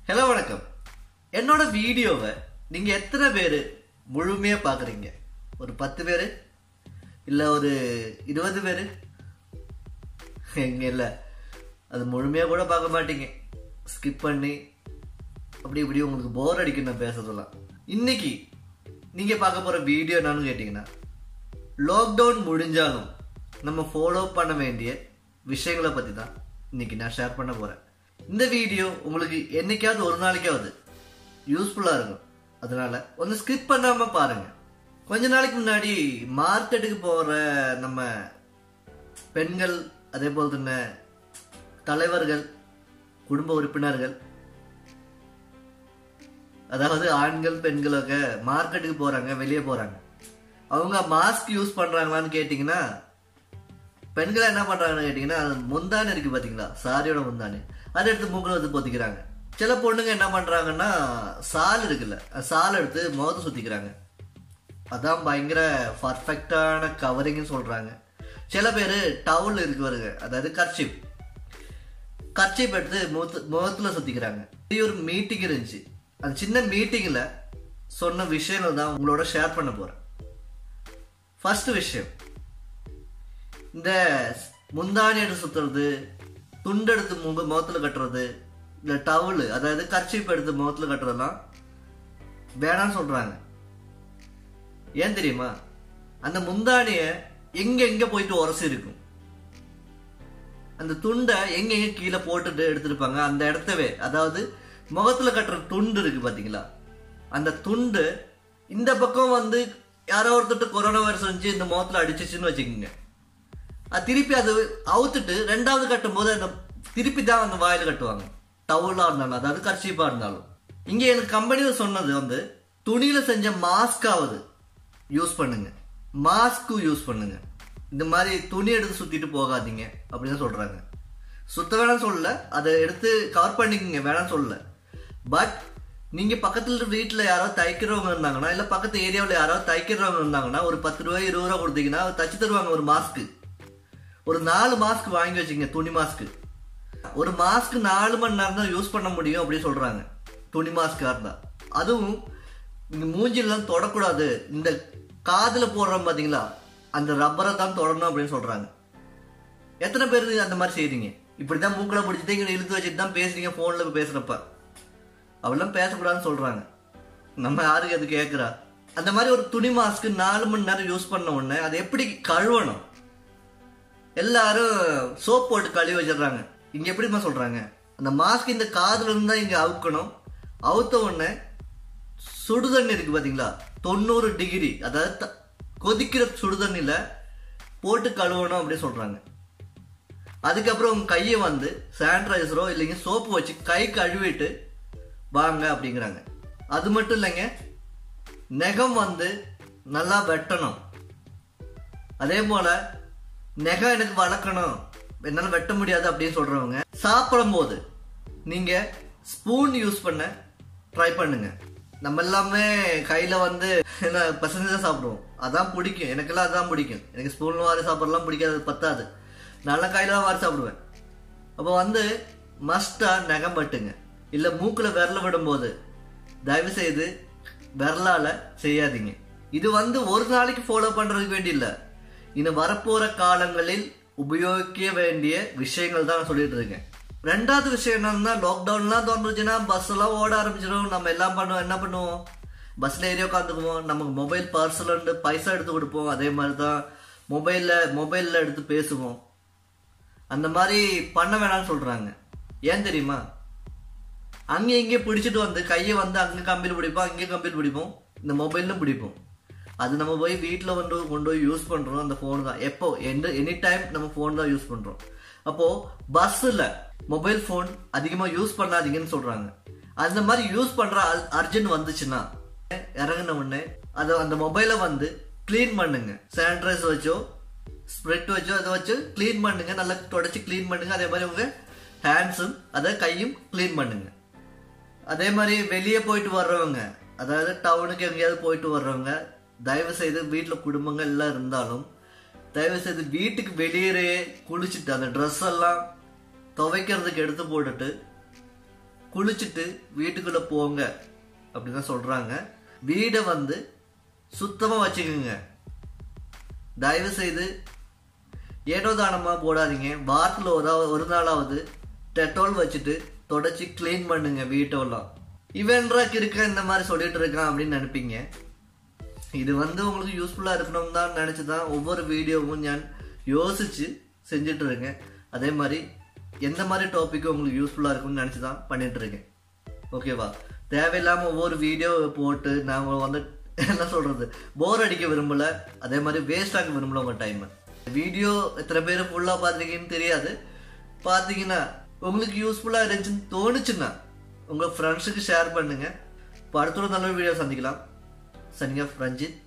hello வணக்கம் என்னோட வீடியோவை நீங்க எத்தனை பேர் முழுமையா பாக்குறீங்க ஒரு பத்து பேர் இல்ல ஒரு இருபது பேர் எங்க இல்ல அது முழுமையா கூட பார்க்க மாட்டீங்க ஸ்கிப் பண்ணி அப்படி இப்படி உங்களுக்கு போர் அடிக்கும் நான் பேசுறதெல்லாம் இன்னைக்கு நீங்க பார்க்க போற வீடியோ என்னன்னு கேட்டீங்கன்னா லாக்டவுன் முடிஞ்சாலும் நம்ம ஃபாலோ பண்ண வேண்டிய விஷயங்களை பத்தி தான் இன்னைக்கு நான் ஷேர் பண்ண போறேன் இந்த வீடியோ உங்களுக்கு என்னைக்காவது ஒரு நாளைக்காவது யூஸ்ஃபுல்லா இருக்கும் அதனால ஒன்று ஸ்கிப் பண்ணாம பாருங்க கொஞ்ச நாளைக்கு முன்னாடி மார்க்கெட்டுக்கு போற நம்ம பெண்கள் அதே போல் തന്നെ தலைவர்கள் குடும்ப உறுப்பினர்கள் அதாவது ஆண்கள் பெண்களொക്കെ மார்க்கெட்டுக்கு போறாங்க வெளியே போறாங்க அவங்க மாஸ்க் யூஸ் பண்றாங்களான்னு கேட்டீங்கன்னா பெண்கள் என்ன பண்றாங்கன்னு கேட்டீங்கன்னா அது முந்தானி இருக்கு பாத்தீங்களா சாரியோட முந்தானி அதை எடுத்து மூக்கில் வந்து பொத்திக்கிறாங்க சில பொண்ணுங்க என்ன பண்றாங்கன்னா சால் இருக்குல்ல அந்த சால் எடுத்து முகத்தை சுத்திக்கிறாங்க அதான் பயங்கர பர்ஃபெக்டான கவரிங்னு சொல்றாங்க சில பேர் டவுல் இருக்கு வருங்க அதாவது கர்ச்சிப் கர்ச்சிப் எடுத்து முகத்து முகத்துல சுத்திக்கிறாங்க இது ஒரு மீட்டிங் இருந்துச்சு அந்த சின்ன மீட்டிங்ல சொன்ன விஷயங்கள் தான் உங்களோட ஷேர் பண்ண போறேன் ஃபர்ஸ்ட் விஷயம் இந்த முந்தானி எடுத்து சுத்துறது துண்டு எடுத்து முக முகத்துல கட்டுறது இந்த டவுல் அதாவது கர்ச்சிப் எடுத்து முகத்துல கட்டுறதெல்லாம் வேணாம்னு சொல்றாங்க ஏன் தெரியுமா அந்த முந்தானிய எங்க எங்க போயிட்டு உரசி இருக்கும் அந்த துண்டை எங்க எங்க கீழே போட்டுட்டு எடுத்திருப்பாங்க அந்த இடத்தவே அதாவது முகத்துல கட்டுற துண்டு இருக்கு பாத்தீங்களா அந்த துண்டு இந்த பக்கம் வந்து யாரோ ஒருத்தர் கொரோனா வைரஸ் வந்துச்சு இந்த முகத்துல அடிச்சிச்சுன்னு வச்சுக்கோங்க அது திருப்பி அது அவுத்துட்டு ரெண்டாவது கட்டும் போது அந்த திருப்பி தான் அந்த வாயில கட்டுவாங்க டவுலா இருந்தாலும் அதாவது கர்ச்சீப்பா இருந்தாலும் இங்க எனக்கு கம்பெனியில சொன்னது வந்து துணியில செஞ்ச மாஸ்காவது யூஸ் பண்ணுங்க மாஸ்க்கு யூஸ் பண்ணுங்க இந்த மாதிரி துணி எடுத்து சுத்திட்டு போகாதீங்க அப்படின்னு சொல்றாங்க சுத்த வேணாம் சொல்லல அதை எடுத்து கவர் பண்ணிக்கங்க வேணாம் சொல்லல பட் நீங்க பக்கத்துல வீட்டுல யாராவது தைக்கிறவங்க இருந்தாங்கன்னா இல்ல பக்கத்து ஏரியாவில் யாராவது தைக்கிறவங்க இருந்தாங்கன்னா ஒரு பத்து ரூபாய் இருபது ரூபா கொடுத்தீங்கன்னா தச்சு தருவாங்க ஒரு மாஸ்க்கு ஒரு நாலு மாஸ்க் வாங்கி வச்சுங்க துணி மாஸ்க் ஒரு மாஸ்க் நாலு மணி நேரம் தான் யூஸ் பண்ண முடியும் அப்படின்னு சொல்றாங்க துணி மாஸ்கா இருந்தா அதுவும் இந்த மூஞ்சிலாம் தொடக்கூடாது இந்த காதுல போடுறோம் பாத்தீங்களா அந்த ரப்பரை தான் தொடணும் அப்படின்னு சொல்றாங்க எத்தனை பேர் அந்த மாதிரி செய்றீங்க இப்படிதான் மூக்கல பிடிச்சிட்டு இங்க இழுத்து வச்சுட்டு தான் பேசுறீங்க போன்ல பேசுறப்ப அவெல்லாம் பேசக்கூடாதுன்னு சொல்றாங்க நம்ம யாருக்கு அது கேட்குறா அந்த மாதிரி ஒரு துணி மாஸ்க் நாலு மணி நேரம் யூஸ் பண்ண உடனே அதை எப்படி கழுவணும் எல்லாரும் சோப் போட்டு கழுவி வச்சிடுறாங்க இங்க எப்படிமா சொல்றாங்க அந்த மாஸ்க் இந்த காதுல இருந்தா இங்க அவுக்கணும் அவுத்த உடனே சுடுதண்ணி இருக்கு பாத்தீங்களா தொண்ணூறு டிகிரி அதாவது த- கொதிக்கிற சுடுதண்ணில போட்டு கழுவணும் அப்படின்னு சொல்றாங்க அதுக்கப்புறம் உங்க கையை வந்து சானிடைசரோ இல்லைங்க சோப்பு வச்சு கை கழுவிட்டு வாங்க அப்படிங்கிறாங்க அது மட்டும் இல்லைங்க நெகம் வந்து நல்லா வெட்டணும் அதே போல நெகம் எனக்கு வளர்க்கணும் என்னால வெட்ட முடியாது அப்படின்னு சொல்றவங்க சாப்பிடும் போது நீங்க ஸ்பூன் யூஸ் பண்ண ட்ரை பண்ணுங்க நம்ம எல்லாமே கையில வந்து என்ன பசங்க தான் சாப்பிடுவோம் அதான் பிடிக்கும் எனக்கெல்லாம் அதான் பிடிக்கும் எனக்கு ஸ்பூன்ல வாரி சாப்பிடலாம் பிடிக்காது பத்தாது நல்லா கையில தான் வாரி சாப்பிடுவேன் அப்போ வந்து மஸ்டா நகம் பட்டுங்க இல்ல மூக்குல விரல விடும்போது தயவு செய்து விரலால செய்யாதீங்க இது வந்து ஒரு நாளைக்கு ஃபாலோ பண்றதுக்கு வேண்டி இல்ல இன்னும் வரப்போற காலங்களில் உபயோகிக்க வேண்டிய விஷயங்கள் தான் நான் சொல்லிட்டு இருக்கேன் ரெண்டாவது விஷயம் என்னன்னா லாக்டவுன்லாம் தோன்றுச்சுன்னா பஸ் எல்லாம் ஓட ஆரம்பிச்சிடும் நம்ம எல்லாம் பண்ணுவோம் என்ன பண்ணுவோம் பஸ்ல ஏறி உட்காந்துக்குவோம் நமக்கு மொபைல் பார்சல் உண்டு பைசா எடுத்து கொடுப்போம் அதே மாதிரி தான் மொபைல்ல மொபைல்ல எடுத்து பேசுவோம் அந்த மாதிரி பண்ண வேணாம்னு சொல்றாங்க ஏன் தெரியுமா அங்க இங்கே பிடிச்சிட்டு வந்து கையை வந்து அங்க கம்பியில் பிடிப்போம் அங்கே கம்பியில் பிடிப்போம் இந்த மொபைல்லும் பிடிப்போம் அது நம்ம போய் வீட்டில் வந்து கொண்டு போய் யூஸ் பண்றோம் அந்த ஃபோன் தான் எப்போ எந்த எனி டைம் நம்ம ஃபோன் தான் யூஸ் பண்றோம் அப்போ பஸ்ஸில் மொபைல் ஃபோன் அதிகமாக யூஸ் பண்ணாதீங்கன்னு சொல்றாங்க அந்த மாதிரி யூஸ் பண்ற அர்ஜென்ட் வந்துச்சுன்னா இறங்கின உடனே அதை அந்த மொபைலை வந்து க்ளீன் பண்ணுங்க சானிடைசர் வச்சோ ஸ்ப்ரெட் வச்சோ அதை வச்சு க்ளீன் பண்ணுங்க நல்லா தொடச்சி க்ளீன் பண்ணுங்க அதே மாதிரி உங்க ஹேண்ட்ஸும் அதை கையும் க்ளீன் பண்ணுங்க அதே மாதிரி வெளியே போயிட்டு வர்றவங்க அதாவது டவுனுக்கு எங்கேயாவது போயிட்டு வர்றவங்க தயவு செய்து வீட்டில் குடும்பங்கள் எல்லாம் இருந்தாலும் தயவு செய்து வீட்டுக்கு வெளியே குளிச்சுட்டு அந்த ட்ரெஸ் எல்லாம் துவைக்கிறதுக்கு எடுத்து போட்டுட்டு குளிச்சுட்டு வீட்டுக்குள்ள போங்க அப்படின்னு தான் சொல்றாங்க வீடை வந்து சுத்தமா வச்சுக்கோங்க தயவு செய்து ஏனோ தானமா போடாதீங்க வாரத்தில் ஒரு ஒரு நாளாவது டெட்டால் வச்சுட்டு தொடச்சி க்ளீன் பண்ணுங்க வீட்டெல்லாம் இவன்றா இருக்க இந்த மாதிரி சொல்லிட்டு இருக்கான் அப்படின்னு நினைப்பீங்க இது வந்து உங்களுக்கு யூஸ்ஃபுல்லா இருக்கணும் தான் நினைச்சு தான் ஒவ்வொரு வீடியோவும் நான் யோசிச்சு செஞ்சுட்டு இருக்கேன் அதே மாதிரி எந்த மாதிரி டாபிக் உங்களுக்கு யூஸ்ஃபுல்லா இருக்கும்னு நினைச்சு தான் பண்ணிட்டு இருக்கேன் ஓகேவா தேவையில்லாம ஒவ்வொரு வீடியோ போட்டு நாங்கள் வந்து என்ன சொல்றது போர் அடிக்க விரும்பல அதே மாதிரி வேஸ்ட் ஆக்க விரும்பல உங்க டைம் வீடியோ எத்தனை பேர் ஃபுல்லா பார்த்துருக்கீங்கன்னு தெரியாது பார்த்தீங்கன்னா உங்களுக்கு யூஸ்ஃபுல்லா இருந்துச்சுன்னு தோணுச்சுன்னா உங்க ஃப்ரெண்ட்ஸுக்கு ஷேர் பண்ணுங்க இப்போ அடுத்த ஒரு நல்ல வீடியோ சந்திக்கலாம் சனிங்க ரஞ்சித்